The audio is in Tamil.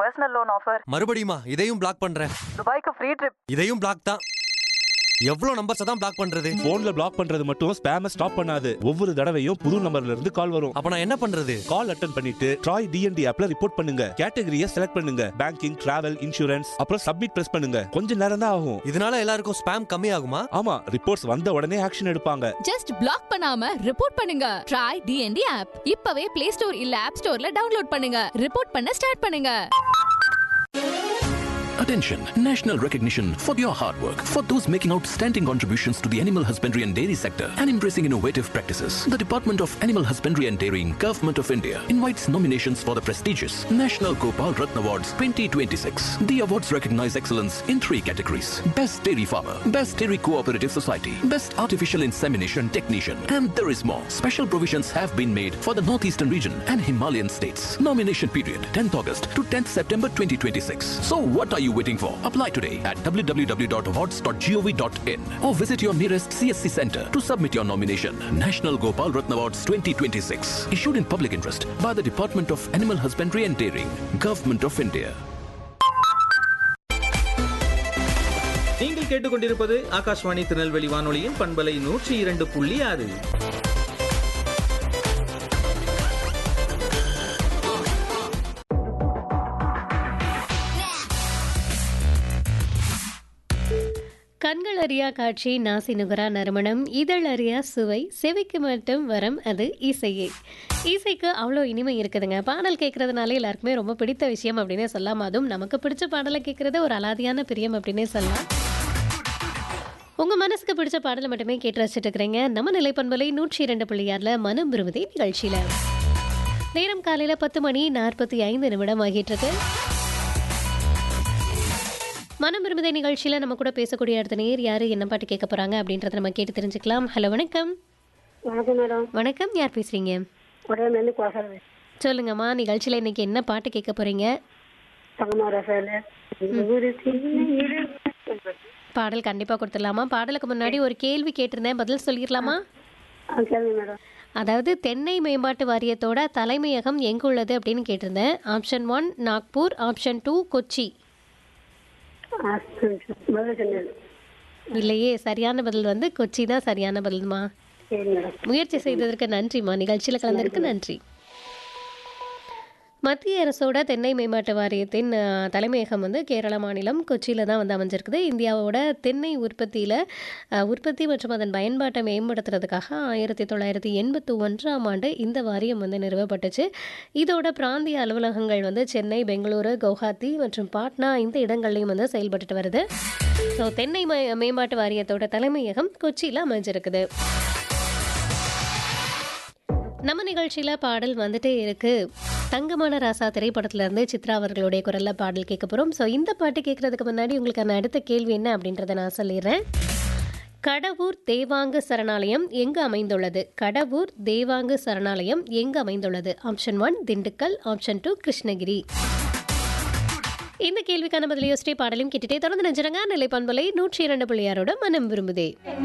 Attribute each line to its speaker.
Speaker 1: பர்சனல் லோன் ஆஃபர்
Speaker 2: மறுபடியுமா இதையும் பிளாக் பண்றேன்
Speaker 1: துபாய்க்கு ஃப்ரீ ட்ரிப்
Speaker 2: இதையும் பிளாக் தான் எவ்வளவு நம்பர்ஸ் தான் பிளாக் பண்றது
Speaker 3: போன்ல பிளாக் பண்றது மட்டும் ஸ்பேம ஸ்டாப் பண்ணாது ஒவ்வொரு தடவையும் புது நம்பர்ல இருந்து கால் வரும்
Speaker 2: அப்ப நான் என்ன பண்றது
Speaker 3: கால் அட்டன் பண்ணிட்டு ட்ராய் டிஎன்டி ஆப்ல ரிப்போர்ட் பண்ணுங்க கேட்டகரியை செலக்ட் பண்ணுங்க பேங்கிங் டிராவல் இன்சூரன்ஸ் அப்புறம் சப்மிட் பிரஸ் பண்ணுங்க கொஞ்ச நேரம் தான் ஆகும்
Speaker 2: இதனால எல்லாருக்கும் ஸ்பேம் கம்மி ஆகுமா
Speaker 3: ஆமா ரிப்போர்ட்ஸ் வந்த உடனே ஆக்ஷன் எடுப்பாங்க
Speaker 4: ஜஸ்ட் பிளாக் பண்ணாம ரிப்போர்ட் பண்ணுங்க ட்ரை டிஎன்டி ஆப் இப்பவே பிளே ஸ்டோர் இல்ல ஆப் ஸ்டோர்ல டவுன்லோட் பண்ணுங்க ரிப்போர்ட் பண்ண ஸ்டார்ட் பண்ணுங்க
Speaker 5: Attention! National recognition for your hard work. For those making outstanding contributions to the animal husbandry and dairy sector and embracing innovative practices, the Department of Animal Husbandry and Dairying, Government of India, invites nominations for the prestigious National Gopal Ratna Awards 2026. The awards recognize excellence in three categories Best Dairy Farmer, Best Dairy Cooperative Society, Best Artificial Insemination Technician, and there is more. Special provisions have been made for the Northeastern region and Himalayan states. Nomination period 10th August to 10th September 2026. So, what are you waiting for? Apply today at www.awards.gov.in or visit your nearest CSC center to submit your nomination. National Gopal Ratna Awards 2026. Issued in public interest by the Department of Animal Husbandry and Dairying, Government of India.
Speaker 6: நீங்கள் கேட்டுக்கொண்டிருப்பது ஆகாஷ்வாணி திருநெல்வேலி வானொலியின் பண்பலை நூற்றி இரண்டு புள்ளி ஆறு
Speaker 7: கண்கள் அறியா காட்சி நாசி நுகரா நறுமணம் இதழ் அறியா சுவை செவிக்கு மட்டும் வரம் அது இசையே இசைக்கு அவ்வளோ இனிமை இருக்குதுங்க பாடல் கேட்கறதுனால எல்லாருக்குமே ரொம்ப பிடித்த விஷயம் அப்படின்னே சொல்லலாம் அதுவும் நமக்கு பிடிச்ச பாடலை கேட்கறது ஒரு அலாதியான பிரியம் அப்படின்னே சொல்லலாம் உங்க மனசுக்கு பிடிச்ச பாடலை மட்டுமே கேட்டு ரசிச்சுட்டு இருக்கிறீங்க நம்ம நிலைப்பண்பலை நூற்றி இரண்டு புள்ளியாரில் மனம் விரும்புதே நிகழ்ச்சியில நேரம் காலையில பத்து மணி நாற்பத்தி ஐந்து நிமிடம் ஆகிட்டு இருக்கு மனம் விரும்புதை நிகழ்ச்சியில நம்ம கூட பேசக்கூடிய அடுத்த நேர் யாரு என்ன பாட்டு கேட்க போறாங்க அப்படின்றத நம்ம கேட்டு தெரிஞ்சுக்கலாம் ஹலோ வணக்கம்
Speaker 8: வணக்கம் மேடம்
Speaker 7: வணக்கம் யார் பேசுறீங்க
Speaker 8: ஒரே மேலே கோசல்
Speaker 7: சொல்லுங்கம்மா நிகழ்ச்சியில இன்னைக்கு என்ன பாட்டு கேட்க போறீங்க
Speaker 8: தங்கமா ரசால ஒரு சின்ன இரு
Speaker 7: பாடல் கண்டிப்பா கொடுத்துடலாமா பாடலுக்கு முன்னாடி ஒரு கேள்வி கேட்டிருந்தேன் பதில் சொல்லிடலாமா
Speaker 8: ஆ கேளுங்க மேடம்
Speaker 7: அதாவது தென்னை மேம்பாட்டு வாரியத்தோட தலைமையகம் எங்குள்ளது அப்படின்னு கேட்டிருந்தேன் option one Nagpur option two Kochi
Speaker 8: ஆ பதில் சொன்னது
Speaker 7: இல்லையே சரியான பதில் வந்து கொச்சி தான் சரியான பதில்மா
Speaker 8: சரி மேடம்
Speaker 7: முயற்சி செய்ததற்கு நன்றிம்மா நிகழ்ச்சியில் கலந்ததற்கு நன்றி மத்திய அரசோட தென்னை மேம்பாட்டு வாரியத்தின் அஹ், தலைமையகம் வந்து கேரள மாநிலம் கொச்சியில் தான் வந்து அமைஞ்சிருக்குது இந்தியாவோட தென்னை உற்பத்தியில் உற்பத்தி மற்றும் அதன் பயன்பாட்டை மேம்படுத்துறதுக்காக ஆயிரத்தி தொள்ளாயிரத்தி எண்பத்தி ஒன்றாம் ஆண்டு இந்த வாரியம் வந்து நிறுவப்பட்டுச்சு இதோட பிராந்திய அலுவலகங்கள் வந்து சென்னை பெங்களூரு கவுஹாத்தி மற்றும் பாட்னா இந்த இடங்கள்லையும் வந்து செயல்பட்டுட்டு வருது ஸோ தென்னை மே- மேம்பாட்டு வாரியத்தோட தலைமையகம் கொச்சியில் அமைஞ்சிருக்குது நம்ம நிகழ்ச்சியில் பாடல் வந்துட்டே இருக்கு தங்கமான ராசா திரைப்படத்துல இருந்து சித்ரா அவர்களுடைய குரல்ல பாடல் கேட்க போறோம் ஸோ இந்த பாட்டு கேட்கறதுக்கு முன்னாடி உங்களுக்கான அடுத்த கேள்வி என்ன அப்படின்றத நான் சொல்லிடுறேன் கடவூர் தேவாங்கு சரணாலயம் எங்கு அமைந்துள்ளது கடவூர் தேவாங்கு சரணாலயம் எங்கு அமைந்துள்ளது option one Dindigul option two Krishnagiri இந்த கேள்விக்கான பதில் யோசிச்சே பாடலையும் கேட்டுட்டே தொடர்ந்து நினைச்சிருங்க நிலை பண்பலை நூற்றி இரண்டு புள்ளியாரோட மனம் விரும்புதே